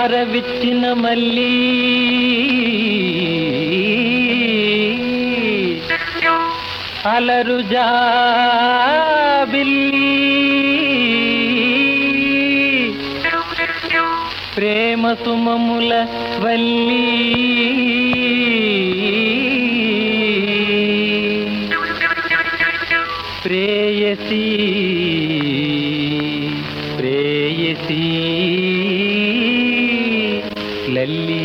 హారవిచ్చిన మళ్ళీ అలరు జాబిల్లి ప్రేమ సుమముల వల్లి ప్రేయసి ప్రేయసి లల్లి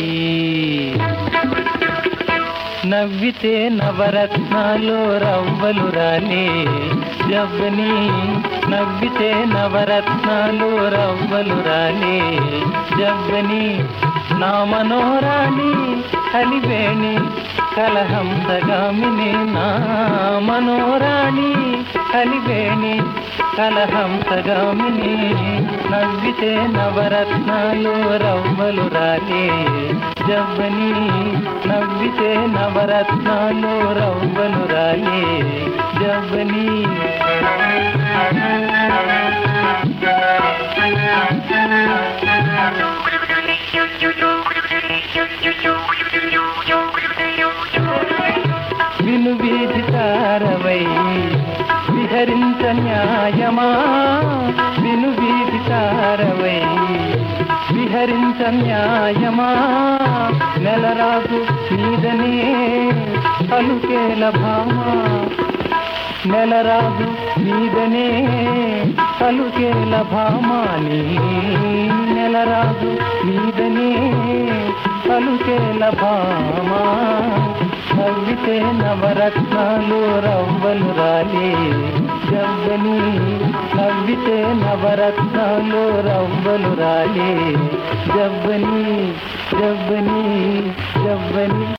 నవ్వితే నవరత్నాలు రవ్వలు రాలే జవ్వని నవ్వితే నవరత్నాలు రవ్వలు రాలే జవ్వని నా మనోరాణి కలివేణి కలహంసగామిని నా మనోరాణి కలివేణి కలహంసగామిని నవ్వితే నవరత్నాలు రవ్వలు రాలే జవ్వని నవ్వితే నవరత్నాలు రవ్వలు రాలే జవ్వని విను వీధి తారవై విహరించ న్యాయమా విను వీధి తారవై విహరించ న్యాయమా నెలరాజు మీదనే పలుకేల భామా నెలరాజు మీదనే పలుకేల భామాని నెలరాజు మీదనే పలుకేల భామా నవ్వితే నవరత్నాలు రవ్వలు రాలే జవ్వని నవ్వితే నవరత్నాలు రవ్వలు రాలే జవ్వని జవ్వని జవ్వని